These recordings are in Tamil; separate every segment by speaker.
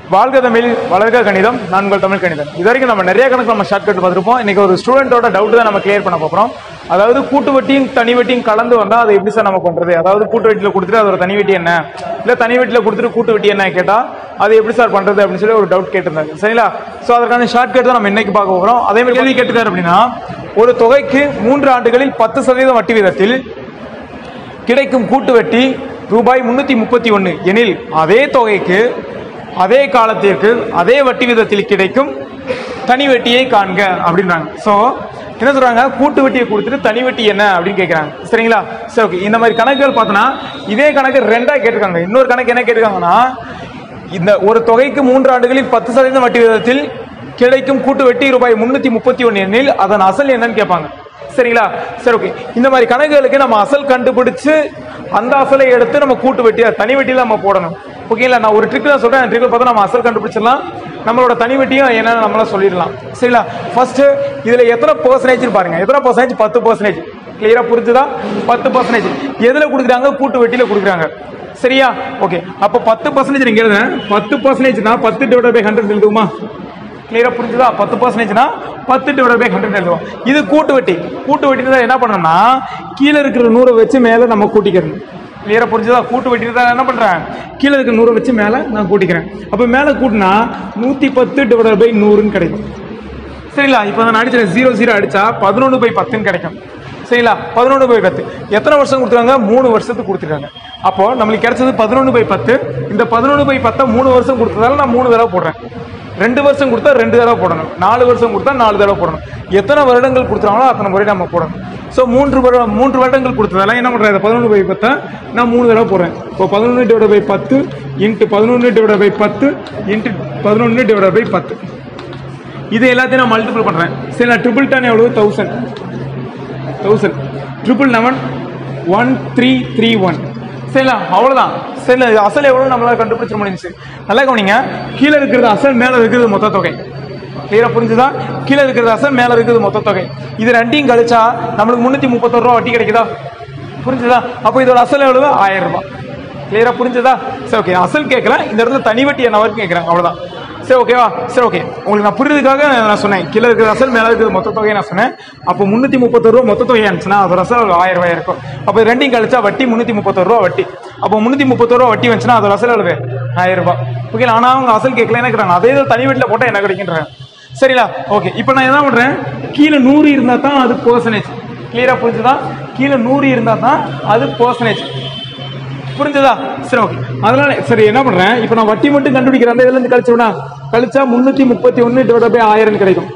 Speaker 1: வாழ்க தமிழ் வளர்க கணிதம் நான் உங்கள் தமிழ் கணிதம் இது வரைக்கும் நம்ம நிறைய கணக்கு நம்ம ஷார்ட் கட் பார்த்துருப்போம் இன்னைக்கு ஒரு ஸ்டூடெண்டோட டவுட் தான் நம்ம கிளியர் பண்ண போகிறோம் அதாவது கூட்டு வட்டியும் தனி வட்டியும் கலந்து வந்தால் அதை எப்படி சார் நம்ம பண்ணுறது அதாவது கூட்டு வட்டியில் கொடுத்துட்டு அதோட தனி வட்டி என்ன இல்லை தனி வட்டியில் கொடுத்துட்டு கூட்டு வட்டி என்ன கேட்டால் அது எப்படி சார் பண்ணுறது அப்படின்னு சொல்லி ஒரு டவுட் கேட்டிருந்தாங்க சரிங்களா ஸோ அதற்கான ஷார்ட் கட் தான் நம்ம இன்னைக்கு பார்க்க போகிறோம் அதே மாதிரி கேள்வி கேட்டுக்காரு அப்படின்னா ஒரு தொகைக்கு மூன்று ஆண்டுகளில் பத்து சதவீதம் வட்டி வீதத்தில் கிடைக்கும் கூட்டு வட்டி ரூபாய் முன்னூத்தி முப்பத்தி ஒன்று எனில் அதே தொகைக்கு அதே காலத்திற்கு அதே வட்டி விதத்தில் கிடைக்கும் தனி வட்டியை காண்க அப்படின்றாங்க ஸோ என்ன சொல்றாங்க கூட்டு வட்டியை கொடுத்துட்டு தனி வட்டி என்ன அப்படின்னு கேட்குறாங்க சரிங்களா சரி ஓகே இந்த மாதிரி கணக்குகள் பார்த்தோன்னா இதே கணக்கு ரெண்டா கேட்டிருக்காங்க இன்னொரு கணக்கு என்ன கேட்டிருக்காங்கன்னா இந்த ஒரு தொகைக்கு மூன்று ஆண்டுகளில் பத்து சதவீதம் வட்டி விதத்தில் கிடைக்கும் கூட்டு வட்டி ரூபாய் முன்னூத்தி முப்பத்தி ஒன்று எண்ணில் அதன் அசல் என்னன்னு கேட்பாங்க சரிங்களா சரி ஓகே இந்த மாதிரி கணக்குகளுக்கு நம்ம அசல் கண்டுபிடிச்சு அந்த அசலை எடுத்து நம்ம கூட்டு வெட்டியா தனி வெட்டியில நம்ம போடணும் ஓகேங்களா நான் ஒரு ட்ரிக் தான் சொல்றேன் ட்ரிக்கில் பார்த்தா நம்ம அசல் கண்டுபிடிச்சிடலாம் நம்மளோட தனி வெட்டியும் என்னன்னு நம்மளாம் சொல்லிடலாம் சரிங்களா ஃபர்ஸ்ட் இதுல எத்தனை பர்சன்டேஜ் பாருங்க எத்தனை பர்சன்டேஜ் பத்து பர்சன்டேஜ் கிளியரா புரிஞ்சுதா பத்து பர்சன்டேஜ் எதுல கொடுக்குறாங்க கூட்டு வெட்டியில கொடுக்குறாங்க சரியா ஓகே அப்போ பத்து பர்சன்டேஜ் நீங்க எழுதுறேன் பத்து பர்சன்டேஜ்னா பத்து டிவைட் பை ஹண்ட்ரட் எழுதுமா கிளியரா புரிஞ்சுதா பத்து பர்சன்டேஜ்னா பத்து டிவைட் பை ஹண்ட்ரட் எழுதுவோம் இது கூட்டு வட்டி கூட்டு வட்டி தான் என்ன பண்ணணும்னா கீழே இருக்கிற நூறை வச்சு மேலே நம்ம கூட்டிக்கிறணும் கிளியரா புரிஞ்சுதா கூட்டு வட்டி தான் என்ன பண்றேன் கீழே இருக்கிற நூறை வச்சு மேலே நான் கூட்டிக்கிறேன் அப்போ மேலே கூட்டினா நூற்றி பத்து டிவைட் பை நூறுன்னு கிடைக்கும் சரிங்களா இப்போ நான் அடிச்சேன் ஜீரோ ஜீரோ அடிச்சா பதினொன்று பை பத்துன்னு கிடைக்கும் சரிங்களா பதினொன்று பை பத்து எத்தனை வருஷம் கொடுத்துருக்காங்க மூணு வருஷத்துக்கு கொடுத்துருக்காங்க அப்போ நம்மளுக்கு கிடைச்சது பதினொன்று பை பத்து இந்த பதினொன்று பை பத்தை மூணு வருஷம் கொடுத்ததால நான் மூணு தடவை போடுறேன் ரெண்டு வருஷம் கொடுத்தா ரெண்டு தடவை போடணும் நாலு வருஷம் கொடுத்தா நாலு தடவை போடணும் எத்தனை வருடங்கள் கொடுத்துறாங்களோ அத்தனை முறை நம்ம போடணும் ஸோ மூன்று வருடம் மூன்று வருடங்கள் கொடுத்ததால என்ன பண்ணுறேன் பதினொன்று பை பத்தை நான் மூணு தடவை போடுறேன் இப்போ பதினொன்று டிவைட் பை பத்து இன்ட்டு பதினொன்று டிவைட் பை பத்து இன்ட்டு பதினொன்று டிவைட் பை பத்து இது எல்லாத்தையும் நான் மல்டிபிள் பண்ணுறேன் சரி நான் ட்ரிபிள் டென் எவ்வளவு thousand thousand triple eleven one three three one சரிங்களா அவ்வளோதான் சரிங்களா இது அசல் எவ்வளோ நம்மளால கண்டுபிடிச்சிட முடிஞ்சுச்சு நல்லா கவனிங்க கீழே இருக்கிறது அசல் மேலே இருக்கிறது மொத்த தொகை கிளியரா புரிஞ்சுதா கீழே இருக்கிறது அசல் மேலே இருக்கிறது மொத்த தொகை இது ரெண்டையும் கழிச்சா நம்மளுக்கு முந்நூற்றி முப்பத்தொரு ரூபா வட்டி கிடைக்குதா புரிஞ்சுதா அப்போ இதோட அசல் எவ்வளவு ஆயிரம் ரூபாய் கிளியரா புரிஞ்சுதா சரி ஓகே அசல் கேட்கல இந்த இடத்துல தனி வட்டி என்ன வரைக்கும் கேட்குறாங்க அவ்வளோதான் சரி ஓகேவா சரி ஓகே உங்களுக்கு நான் புரியுறதுக்காக நான் சொன்னேன் கீழே இருக்கிற அசல் மேலே இருக்கிற மொத்த தொகையை நான் சொன்னேன் அப்போ முந்நூற்றி முப்பத்தொரு ரூபா மொத்த தொகையா இருந்துச்சுன்னா அதோட அசல் ஆயிரம் ரூபாய் இருக்கும் அப்போ இது ரெண்டையும் கழிச்சா வட்டி முந்நூற்றி முப்பத்தொரு ரூபா வட்டி அப்போ முந்நூற்றி முப்பத்தொரு ரூபா வட்டி வந்துச்சுன்னா அதோட அசல் எவ்வளவு ஆயிரம் ரூபாய் ஓகே ஆனால் அவங்க அசல் கேட்கல என்ன கேட்குறாங்க அதே இது தனி வீட்டில் போட்டால் என்ன கிடைக்கின்றாங்க சரிங்களா ஓகே இப்போ நான் என்ன பண்ணுறேன் கீழே நூறு இருந்தால் தான் அது பர்சன்டேஜ் கிளியராக புரிஞ்சுதா கீழே நூறு இருந்தால் தான் அது பர்சன்டேஜ் புரிஞ்சதா சரி ஓகே அதனால சரி என்ன பண்றேன் இப்போ நான் வட்டி மட்டும் கண்டுபிடிக்கிறேன் அந்த இதுல இருந்து கழிச்சோம்னா கழிச்சா முன்னூத்தி முப்பத்தி ஒன்னு டிவைட் பை ஆயிரம் கிடைக்கும்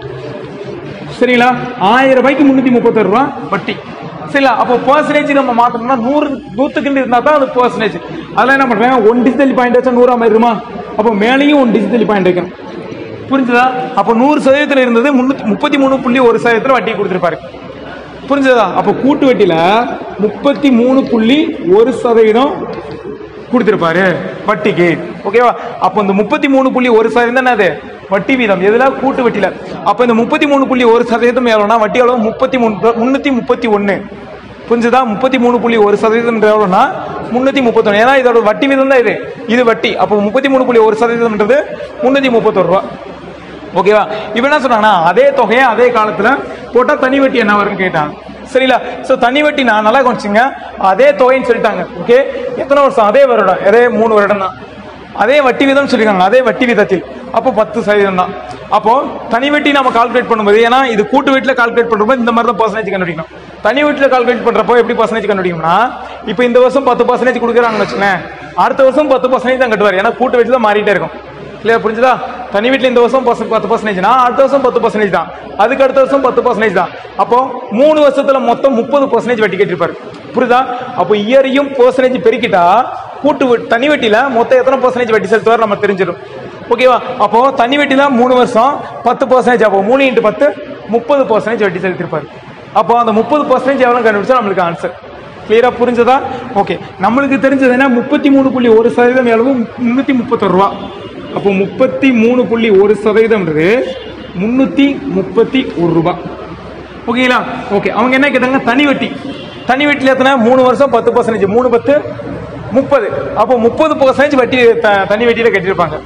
Speaker 1: சரிங்களா ஆயிரம் ரூபாய்க்கு முன்னூத்தி முப்பத்தொரு ரூபா வட்டி சரிங்களா அப்போ பர்சன்டேஜ் நம்ம மாத்தணும்னா நூறு நூத்துக்குன்னு இருந்தா தான் அது பர்சன்டேஜ் அதெல்லாம் என்ன பண்றேன் ஒன் டிஜிட்டல் பாயிண்ட் வச்சா நூறா மாறிடுமா அப்போ மேலேயும் ஒன் டிஜிட்டல் பாயிண்ட் வைக்கணும் புரிஞ்சுதா அப்போ நூறு சதவீதத்தில் இருந்தது முன்னூத்தி முப்பத்தி மூணு புள்ளி ஒரு சதவீதத்தில் வட்டி கொடுத்துருப்பாரு புரிஞ்சதா அப்போ கூட்டு வட்டியில முப்பத்தி மூணு புள்ளி ஒரு சதவீதம் கொடுத்துருப்பாரு வட்டிக்கு ஓகேவா அப்போ இந்த முப்பத்தி மூணு புள்ளி ஒரு சதவீதம் என்னது வட்டி வீதம் எதுல கூட்டு வட்டியில அப்போ இந்த முப்பத்தி மூணு புள்ளி ஒரு சதவீதம் எவ்வளோனா வட்டி எவ்வளோ முப்பத்தி மூணு முன்னூத்தி முப்பத்தி ஒன்று புரிஞ்சுதா முப்பத்தி மூணு புள்ளி ஒரு சதவீதம் எவ்வளோனா முன்னூத்தி முப்பத்தொன்று ஏன்னா இதோட வட்டி வீதம் தான் இது இது வட்டி அப்போ முப்பத்தி மூணு புள்ளி ஒரு சதவீதம்ன்றது முன்னூத்தி முப்பத்தொரு ரூபா ஓகேவா இப்போ என்ன சொன்னாங்கன்னா அதே தொகையை அதே காலத்துல போட்டா தனி வட்டி என்ன வரும்னு கேட்டாங்க சரிங்களா ஸோ தனி வட்டி நான் நல்லா கொஞ்சிங்க அதே தொகைன்னு சொல்லிட்டாங்க ஓகே எத்தனை வருஷம் அதே வருடம் அதே மூணு வருடம் தான் அதே வட்டி வீதம் சொல்லியிருக்காங்க அதே வட்டி வீதத்தில் அப்போ பத்து சதவீதம் தான் அப்போ தனி வட்டி நம்ம கால்குலேட் பண்ணும்போது ஏன்னா இது கூட்டு வீட்டில் கால்குலேட் பண்ணும்போது இந்த மாதிரி தான் பர்சன்டேஜ் கண்டுபிடிக்கணும் தனி வீட்டில் கால்குலேட் பண்ணுறப்போ எப்படி பர்சன்டேஜ் கண்டுபிடிக்கணும்னா இப்போ இந்த வருஷம் பத்து பர்சன்டேஜ் கொடுக்குறாங்கன்னு வச்சுக்கோங்களேன் அடுத்த வருஷம் பத்து பர்சன்டேஜ் தான் கட்டுவார் ஏன்னா கூட்டு வீட்டில் மாறிட்டே இருக்கும் கிளியர் புரிஞ்சுதா தனி வீட்டில் இந்த வருஷம் பத்து பத்து பர்சன்டேஜ்னா அடுத்த வருஷம் பத்து பர்சன்டேஜ் தான் அதுக்கு அடுத்த வருஷம் பத்து பர்சன்டேஜ் தான் அப்போ மூணு வருஷத்துல மொத்தம் முப்பது பர்சன்டேஜ் வட்டி கட்டிருப்பாரு புரியுதா அப்போ இயரையும் பர்சன்டேஜ் பெருக்கிட்டா கூட்டு வீ- தனி வட்டியில மொத்தம் எத்தனை பர்சன்டேஜ் வட்டி செலுத்துவார் நம்ம தெரிஞ்சிடும் ஓகேவா அப்போ தனி வட்டியில மூணு வருஷம் பத்து பர்சன்டேஜ் அப்போ மூணு இன்ட்டு பத்து முப்பது பர்சன்டேஜ் வட்டி செலுத்திருப்பாரு அப்போ அந்த முப்பது பர்சன்டேஜ் எவ்வளோ கண்டுபிடிச்சா நம்மளுக்கு ஆன்சர் கிளியரா புரிஞ்சதா ஓகே நம்மளுக்கு தெரிஞ்சது என்ன முப்பத்தி மூணு புள்ளி ஒரு சதவீதம் எவ்வளவு முன்னூத்தி முப்பத்தொரு ரூபா அப்போ முப்பத்தி மூணு புள்ளி ஒரு சதவீதம்ன்றது முன்னூத்தி முப்பத்தி ஒரு ரூபாய் ஓகேங்களா ஓகே அவங்க என்ன கேட்டாங்க தனி வட்டி தனி வட்டியில் எத்தனை மூணு வருஷம் பத்து பர்சன்டேஜ் மூணு பத்து முப்பது அப்போ முப்பது பர்சன்டேஜ் வட்டி த- தனி வட்டியில் கட்டியிருப்பாங்க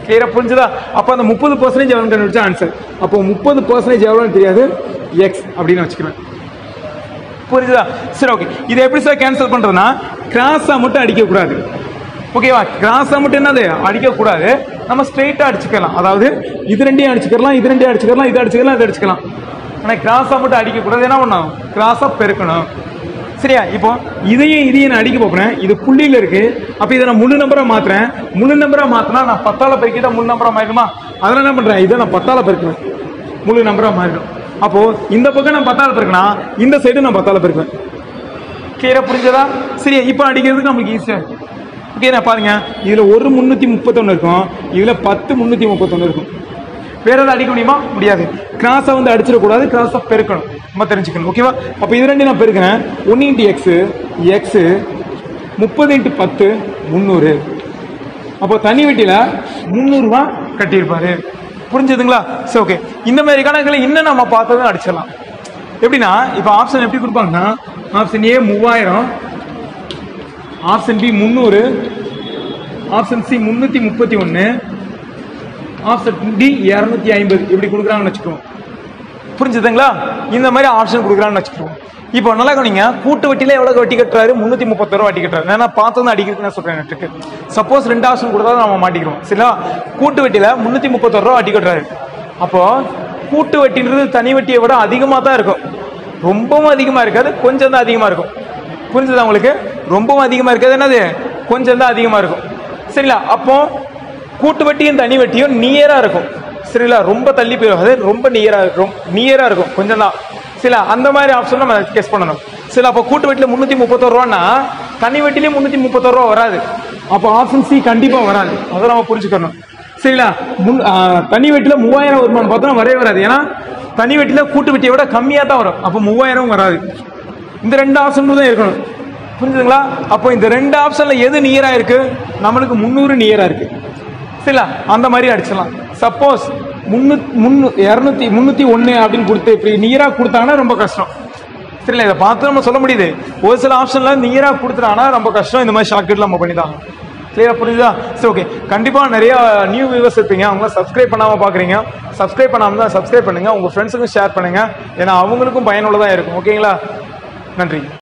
Speaker 1: கிளியரா புரிஞ்சுதா அப்போ அந்த முப்பது பர்சன்டேஜ் எவ்வளோ கண்டுபிடிச்சா ஆன்சர் அப்போ முப்பது பர்சன்டேஜ் எவ்வளோன்னு தெரியாது எக்ஸ் அப்படின்னு வச்சுக்கிறேன் புரிஞ்சுதா சரி ஓகே இதை எப்படி சார் கேன்சல் பண்றதுன்னா கிராஸா மட்டும் அடிக்கக்கூடாது ஓகேவா கிராஸா மட்டும் என்னது அடிக்கக்கூடாது நம்ம ஸ்ட்ரெயிட்டா அடிச்சுக்கலாம் அதாவது இது ரெண்டையும் அடிச்சுக்கலாம் இது ரெண்டையும் அடிச்சுக்கலாம் இது அடிச்சுக்கலாம் இது அடிச்சுக்கலாம் ஆனால் கிராஸா மட்டும் அடிக்கக்கூடாது என்ன பண்ணணும் கிராஸா பெருக்கணும் சரியா இப்போ இதையும் இதையும் நான் அடிக்க போறேன் இது புள்ளியில இருக்கு அப்ப இதை நான் முழு நம்பரா மாத்துறேன் முழு நம்பரா மாத்தினா நான் பத்தால பெருக்கிட்டா முழு நம்பரா மாறிடுமா அதெல்லாம் என்ன பண்றேன் இதை நான் பத்தால பெருக்குவேன் முழு நம்பரா மாறிடும் அப்போ இந்த பக்கம் நான் பத்தால பெருக்கினா இந்த சைடு நான் பத்தால பெருக்குவேன் கிளியரா புரிஞ்சதா சரி இப்போ அடிக்கிறதுக்கு நமக்கு ஈஸியா இருக்கு ஓகே நான் பாருங்க இதுல ஒரு முன்னூத்தி முப்பத்தொன்னு இருக்கும் இதுல பத்து முன்னூத்தி முப்பத்தொன்னு இருக்கும் வேற ஏதாவது அடிக்க முடியுமா முடியாது கிராஸை வந்து அடிச்சிடக்கூடாது கிராஸை பெருக்கணும் நம்ம தெரிஞ்சுக்கணும் ஓகேவா அப்போ இது ரெண்டு நான் பெருக்கிறேன் ஒன்று இன்ட்டு எக்ஸு எக்ஸு முப்பது இன்ட்டு பத்து முந்நூறு அப்போ தனி வீட்டில் முந்நூறுரூவா கட்டியிருப்பாரு புரிஞ்சுதுங்களா சரி ஓகே இந்த மாதிரி கணக்குகளை இன்னும் நம்ம பார்த்ததும் அடிச்சிடலாம் எப்படின்னா இப்போ ஆப்ஷன் எப்படி கொடுப்பாங்கன்னா ஆப்ஷன் ஏ மூவாயிரம் ஆப்ஷன் பி முந்நூறு ஆப்ஷன் சி முந்நூற்றி முப்பத்தி ஒன்று ஆப்ஷன் டி இரநூத்தி ஐம்பது இப்படி கொடுக்குறாங்கன்னு வச்சுக்கோங்க புரிஞ்சுதுங்களா இந்த மாதிரி ஆப்ஷன் கொடுக்குறான்னு வச்சுக்கோங்க இப்போ நல்லா கவனிங்க கூட்டு வட்டியில எவ்வளவு வட்டி கட்டுறாரு முந்நூத்தி முப்பத்தி ரூபா வட்டி கட்டுறாரு நான் பார்த்தது அடிக்கிறதுக்கு நான் சொல்றேன் நெட்டுக்கு சப்போஸ் ரெண்டு ஆப்ஷன் கொடுத்தா நம்ம மாட்டிக்கிறோம் சரிங்களா கூட்டு வட்டியில முந்நூத்தி முப்பத்தொரு ரூபா வட்டி கட்டுறாரு அப்போ கூட்டு வட்டின்றது தனி வட்டியை விட அதிகமாக தான் இருக்கும் ரொம்பவும் அதிகமாக இருக்காது கொஞ்சம் தான் அதிகமாக இருக்கும் புரிஞ்சுதா உங்களுக்கு ரொம்பவும் அதிகமாக இருக்காது என்னது கொஞ்சம் தான் அதிகமாக இருக்கும் சரிங்களா அப்போ கூட்டு வட்டியும் தனி வட்டியும் நியரா இருக்கும் சரிங்களா ரொம்ப தள்ளி போயிடாது ரொம்ப நியரா இருக்கும் நியரா இருக்கும் கொஞ்சம் தான் சில அந்த மாதிரி ஆப்ஷன் நம்ம கெஸ் பண்ணணும் சில அப்போ கூட்டு வட்டியில் முந்நூற்றி முப்பத்தோரு ரூபான்னா தனி வட்டிலேயே முந்நூற்றி முப்பத்தோரு ரூபா வராது அப்போ ஆப்ஷன் சி கண்டிப்பாக வராது அதை நம்ம புரிஞ்சுக்கணும் சரிங்களா முன் ஆ, தனி வட்டியில் மூவாயிரம் வருமானம் பார்த்தோம்னா வரவே வராது ஏன்னா தனி வட்டியில் கூட்டு வட்டியை விட கம்மியாக தான் வரும் அப்போ மூவாயிரம் வராது இந்த ரெண்டு ஆப்ஷன் தான் இருக்கணும் புரிஞ்சுதுங்களா அப்போ இந்த ரெண்டு ஆப்ஷன்ல எது நியரா இருக்கு நம்மளுக்கு முந்நூறு நியரா இருக்கு சரிங்களா அந்த மாதிரி அடிச்சிடலாம் சப்போஸ் முன்னூத் முன்னூ இரநூத்தி முந்நூற்றி ஒன்று அப்படின்னு கொடுத்து இப்படி நியராக கொடுத்தாங்கன்னா ரொம்ப கஷ்டம் சரிங்களா இதை பார்த்து நம்ம சொல்ல முடியுது ஒரு சில ஆப்ஷன்ல நியராக கொடுத்துட்டாங்கன்னா ரொம்ப கஷ்டம் இந்த மாதிரி ஷார்ட்கட் நம்ம பண்ணி தான் கிளியரா புரியுதா சரி ஓகே கண்டிப்பாக நிறைய நியூ வியூவர்ஸ் இருப்பீங்க அவங்கள சப்ஸ்கிரைப் பண்ணாமல் பார்க்குறீங்க சப்ஸ்கிரைப் பண்ணாமல் தான் சப்ஸ்கிரைப் பண்ணுங்க உங்கள் ஃப்ரெண்ட்ஸுக்கும் ஷேர் பண்ணுங்க ஏன்னா அவங்களுக்கும் பயனுள்ளதாக இருக்கும் ஓகேங்களா நன்றி